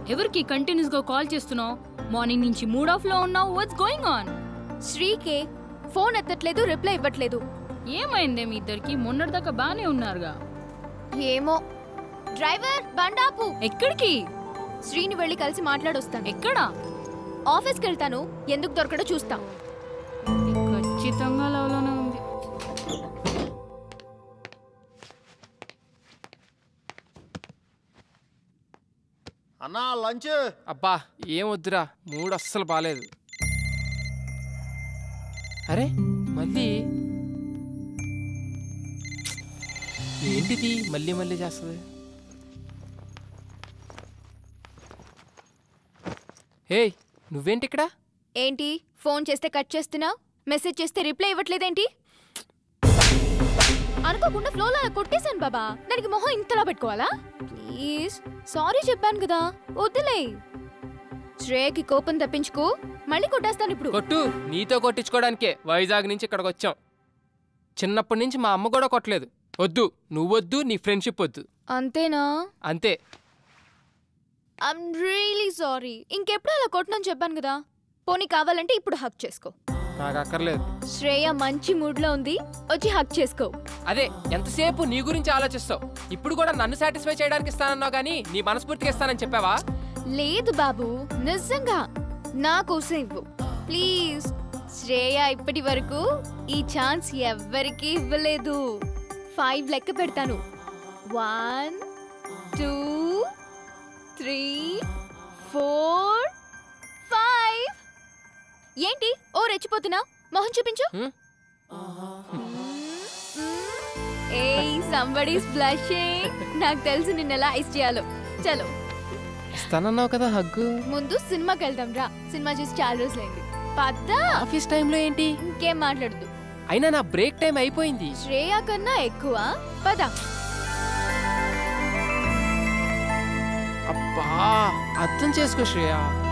ఎవరికి కంటిన్యూస్ గా కాల్ చేస్తున్నావు మార్నింగ్ నుంచి మూడ్ ఆఫ్ లో ఉన్నావు వాట్స్ గోయింగ్ ఆన్ శ్రీకే ఫోన్ ఎత్తట్లేదు రిప్లై ఇవ్వట్లేదు ఏమైందే మీ ఇద్దరికి మొన్నటిదాకా బానే ఉన్నారుగా ఏమో డ్రైవర్ బండాపు ఎక్కడికి శ్రీని వెళ్ళి కలిసి మాట్లాడొస్తాను ఎక్కడా ఆఫీస్కి వెళ్తాను ఎందుకు దొరకడో చూస్తా ఇది ఖచ్చితంగా లవ్లోనే ఉంది అన్నా లంచ్ అబ్బా ఏం వద్దురా మూడు అస్సలు బాలేదు అరే మళ్ళీ ఏంటిది మళ్ళీ మళ్ళీ చేస్తుంది ఏయ్ నువ్వేంటి ఇక్కడ ఏంటి ఫోన్ చేస్తే కట్ చేస్తున్నావు మెసేజ్ చేస్తే రిప్లై ఇవ్వట్లేదేంటి అనుకోకుండా ఫ్లోలో అలా కొట్టేశాను బాబా దానికి మొహం ఇంతలా పెట్టుకోవాలా ప్లీజ్ సారీ చెప్పాను కదా వద్దులే శ్రేయకి కోపం తప్పించుకో మళ్ళీ కొట్టేస్తాను ఇప్పుడు కొట్టు నీతో కొట్టించుకోవడానికే వైజాగ్ నుంచి ఇక్కడికి వచ్చాం చిన్నప్పటి నుంచి మా అమ్మ కూడా కొట్టలేదు వద్దు నువ్వొద్దు నీ ఫ్రెండ్షిప్ వద్దు అంతేనా అంతే ఐమ్ రియలీ సారీ ఇంకెప్పుడు అలా కొట్టనని చెప్పాను కదా పోనీ కావాలంటే ఇప్పుడు హక్ చేసుకో నాకు అక్కర్లేదు శ్రేయ మంచి మూడ్ లో ఉంది వచ్చి హక్ చేసుకో అదే ఎంతసేపు నీ గురించి ఆలోచిస్తావు ఇప్పుడు కూడా నన్ను సాటిస్ఫై చేయడానికి ఇస్తానన్నావు కానీ నీ మనస్ఫూర్తిగా ఇస్తానని చెప్పావా లేదు బాబు నిజంగా నా కోసం ఇవ్వు ప్లీజ్ శ్రేయ ఇప్పటి వరకు ఈ ఛాన్స్ ఎవ్వరికీ ఇవ్వలేదు ఫైవ్ లెక్క పెడతాను one two three four five ఏంటి ఓ రెచ్చిపోతున్నా మొహం చూపించు హ్మ్? ఏయ్ సంబడీస్ బ్లషింగ్ నాకు తెలుసు నిన్న ఎలా ఐస్ చేయాలో చలో ఇస్తానన్నావు కదా హగ్గు ముందు సినిమాకి వెళ్దాం రా సినిమా చూసి చాలా రోజులైంది పద్దా ఆఫీస్ టైంలో ఏంటి ఇంకేం మాట్లాడదు అయినా నా బ్రేక్ టైం అయిపోయింది శ్రేయ కన్నా ఎక్కువ పద అబ్బా అర్థం చేసుకో శ్రేయ